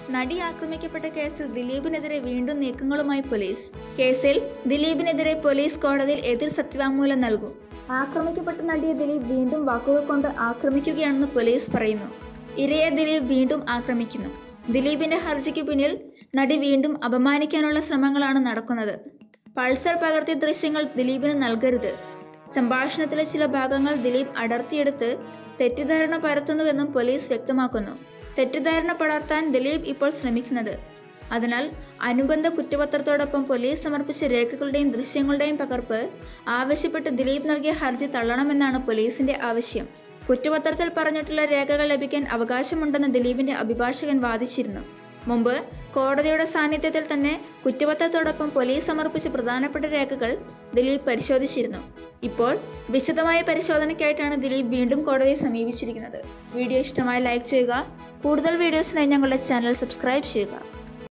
നടി ആക്രമിക്കപ്പെട്ട കേസിൽ ദിലീപിനെതിരെ വീണ്ടും നീക്കങ്ങളുമായി പോലീസ് കേസിൽ ദിലീപിനെതിരെ പോലീസ് കോടതിയിൽ എതിർ സത്യവാങ്മൂലം നൽകും ആക്രമിക്കപ്പെട്ട നടിയെ ദിലീപ് വീണ്ടും വാക്കുകൾ കൊണ്ട് ആക്രമിക്കുകയാണെന്ന് പോലീസ് പറയുന്നു ഇരയെ ദിലീപ് വീണ്ടും ആക്രമിക്കുന്നു ദിലീപിന്റെ ഹർജിക്ക് പിന്നിൽ നടി വീണ്ടും അപമാനിക്കാനുള്ള ശ്രമങ്ങളാണ് നടക്കുന്നത് പൾസർ പകർത്തിയ ദൃശ്യങ്ങൾ ദിലീപിന് നൽകരുത് സംഭാഷണത്തിലെ ചില ഭാഗങ്ങൾ ദിലീപ് അടർത്തിയെടുത്ത് തെറ്റിദ്ധാരണ പരത്തുന്നുവെന്നും പോലീസ് വ്യക്തമാക്കുന്നു തെറ്റിദ്ധാരണ പടർത്താൻ ദിലീപ് ഇപ്പോൾ ശ്രമിക്കുന്നത് അതിനാൽ അനുബന്ധ കുറ്റപത്രത്തോടൊപ്പം പോലീസ് സമർപ്പിച്ച രേഖകളുടെയും ദൃശ്യങ്ങളുടെയും പകർപ്പ് ആവശ്യപ്പെട്ട് ദിലീപ് നൽകിയ ഹർജി തള്ളണമെന്നാണ് പോലീസിന്റെ ആവശ്യം കുറ്റപത്രത്തിൽ പറഞ്ഞിട്ടുള്ള രേഖകൾ ലഭിക്കാൻ അവകാശമുണ്ടെന്ന് ദിലീപിന്റെ അഭിഭാഷകൻ വാദിച്ചിരുന്നു മുമ്പ് കോടതിയുടെ സാന്നിധ്യത്തിൽ തന്നെ കുറ്റപത്രത്തോടൊപ്പം പോലീസ് സമർപ്പിച്ച പ്രധാനപ്പെട്ട രേഖകൾ ദിലീപ് പരിശോധിച്ചിരുന്നു ഇപ്പോൾ വിശദമായ പരിശോധനയ്ക്കായിട്ടാണ് ദിലീപ് വീണ്ടും കോടതിയെ സമീപിച്ചിരിക്കുന്നത് വീഡിയോ ഇഷ്ടമായി ലൈക്ക് ചെയ്യുക കൂടുതൽ വീഡിയോസിനായി ഞങ്ങളുടെ ചാനൽ സബ്സ്ക്രൈബ് ചെയ്യുക